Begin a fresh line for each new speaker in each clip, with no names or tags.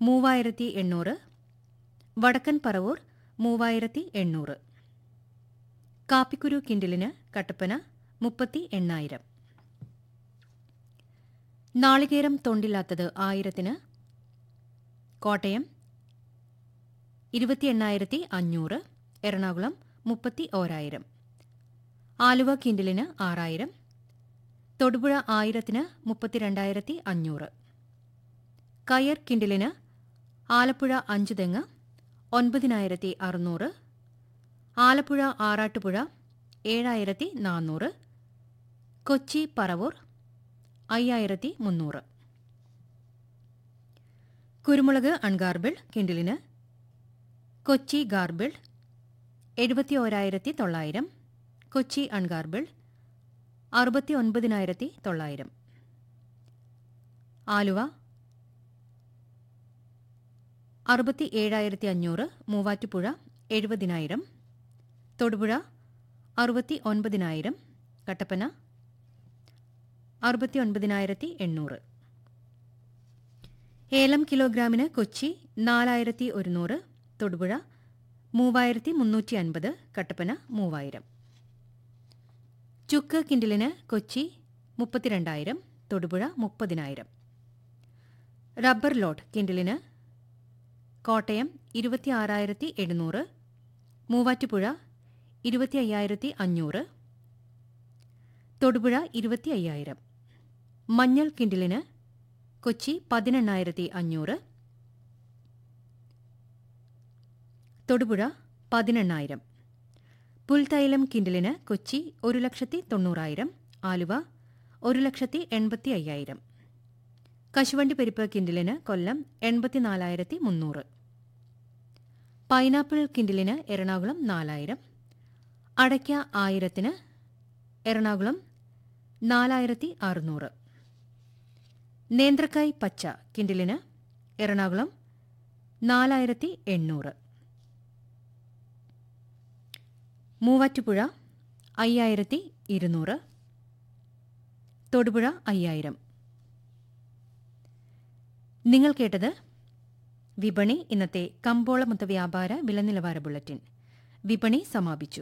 മൂവായിരത്തി എണ്ണൂറ് വടക്കൻ പറവൂർ മൂവായിരത്തി എണ്ണൂറ് കാപ്പിക്കുരു കിൻഡിലിന് കട്ടപ്പന മുപ്പത്തി എണ്ണായിരം നാളികേരം തൊണ്ടില്ലാത്തത് ആയിരത്തിന് കോട്ടയം ഇരുപത്തി എണ്ണായിരത്തി അഞ്ഞൂറ് എറണാകുളം മുപ്പത്തി ഓരായിരം ആലുവ കിൻഡിലിന് ആറായിരം തൊടുപുഴ ആയിരത്തിന് മുപ്പത്തിരണ്ടായിരത്തി അഞ്ഞൂറ് കയർ കിൻഡിലിന് ആലപ്പുഴ അഞ്ചു തെങ്ങ് ഒൻപതിനായിരത്തി അറുന്നൂറ് ആലപ്പുഴ ആറാട്ടുപുഴ ഏഴായിരത്തി നാനൂറ് കൊച്ചി പറവൂർ അയ്യായിരത്തി മുന്നൂറ് കുരുമുളക് അൺഗാർബിൾ കിൻഡിലിന് കൊച്ചി ഗാർബിൾ എഴുപത്തി ഓരായിരത്തി തൊള്ളായിരം കൊച്ചി അൺഗാർബിൾ അറുപത്തി ഒൻപതിനായിരത്തി തൊള്ളായിരം ആലുവ അറുപത്തി ഏഴായിരത്തി അഞ്ഞൂറ് മൂവാറ്റുപുഴ എഴുപതിനായിരം തൊടുപുഴ അറുപത്തി ഒൻപതിനായിരം കട്ടപ്പന അറുപത്തി ഒൻപതിനായിരത്തി എണ്ണൂറ് ഏലം കിലോഗ്രാമിന് കൊച്ചി നാലായിരത്തി ഒരുന്നൂറ് തൊടുപുഴ മൂവായിരത്തി മുന്നൂറ്റി അൻപത് കട്ടപ്പന മൂവായിരം ചുക്ക് കിൻഡിലിന് കൊച്ചി മുപ്പത്തിരണ്ടായിരം തൊടുപുഴ മുപ്പതിനായിരം റബ്ബർ ലോട്ട് കിൻഡിലിന് കോട്ടയം ഇരുപത്തി ആറായിരത്തി എഴുന്നൂറ് മൂവാറ്റുപുഴ ഇരുപത്തി അയ്യായിരത്തി അഞ്ഞൂറ് തൊടുപുഴ ഇരുപത്തി അയ്യായിരം മഞ്ഞൾ കിൻഡിലിന് കൊച്ചി പതിനെണ്ണായിരത്തി അഞ്ഞൂറ് തൊടുപുഴ പതിനെണ്ണായിരം പുൽത്തൈലം കിൻഡിലിന് കൊച്ചി ഒരു ലക്ഷത്തി തൊണ്ണൂറായിരം ആലുവ ഒരു ലക്ഷത്തി എൺപത്തി അയ്യായിരം കശുവണ്ടി പരിപ്പ് കിൻഡിലിന് കൊല്ലം എൺപത്തിനാലായിരത്തി മുന്നൂറ് പൈനാപ്പിൾ കിൻഡിലിന് എറണാകുളം നാലായിരം അടയ്ക്ക ആയിരത്തിന് എറണാകുളം നാലായിരത്തി അറുന്നൂറ് നേന്ത്രക്കായ് പച്ച കിൻഡിലിന് എറണാകുളം നാലായിരത്തി എണ്ണൂറ് മൂവാറ്റുപുഴ അയ്യായിരത്തി ഇരുന്നൂറ് തൊടുപുഴ അയ്യായിരം നിങ്ങൾ കേട്ടത് വിപണി ഇന്നത്തെ കമ്പോള മൊത്ത വ്യാപാര വില നിലവാര ബുള്ളറ്റിൻ വിപണി സമാപിച്ചു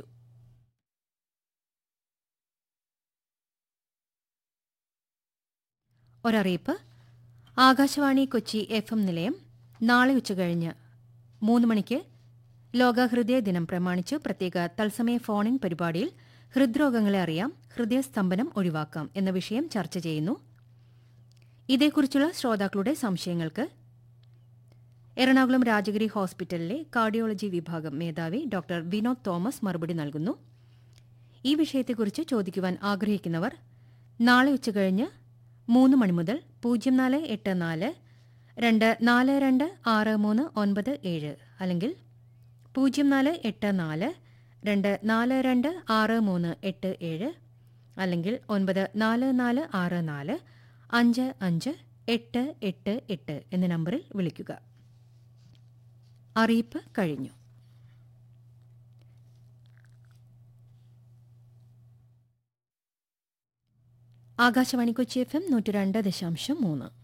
ഒരറിയിപ്പ് ആകാശവാണി കൊച്ചി എഫ് എം നിലയം നാളെ ഉച്ചകഴിഞ്ഞ് മൂന്ന് മണിക്ക് ലോക ഹൃദയ ദിനം പ്രമാണിച്ച് പ്രത്യേക തത്സമയ ഫോണിൻ പരിപാടിയിൽ ഹൃദ്രോഗങ്ങളെ അറിയാം ഹൃദയസ്തംഭനം ഒഴിവാക്കാം എന്ന വിഷയം ചർച്ച ചെയ്യുന്നു ഇതേക്കുറിച്ചുള്ള ശ്രോതാക്കളുടെ സംശയങ്ങൾക്ക് എറണാകുളം രാജഗിരി ഹോസ്പിറ്റലിലെ കാർഡിയോളജി വിഭാഗം മേധാവി ഡോക്ടർ വിനോദ് തോമസ് മറുപടി നൽകുന്നു ഈ വിഷയത്തെക്കുറിച്ച് ചോദിക്കുവാൻ ആഗ്രഹിക്കുന്നവർ നാളെ ഉച്ചകഴിഞ്ഞ് മൂന്ന് മണി മുതൽ പൂജ്യം നാല് എട്ട് നാല് രണ്ട് നാല് രണ്ട് ആറ് മൂന്ന് ഒൻപത് ഏഴ് അല്ലെങ്കിൽ പൂജ്യം നാല് എട്ട് നാല് രണ്ട് നാല് രണ്ട് ആറ് മൂന്ന് എട്ട് ഏഴ് അല്ലെങ്കിൽ ഒൻപത് നാല് നാല് ആറ് നാല് അഞ്ച് അഞ്ച് എട്ട് എട്ട് എട്ട് എന്ന നമ്പറിൽ വിളിക്കുക അറിയിപ്പ് കഴിഞ്ഞു ആകാശവാണി കൊച്ചി എഫ് എം നൂറ്റി രണ്ട് ദശാംശം മൂന്ന്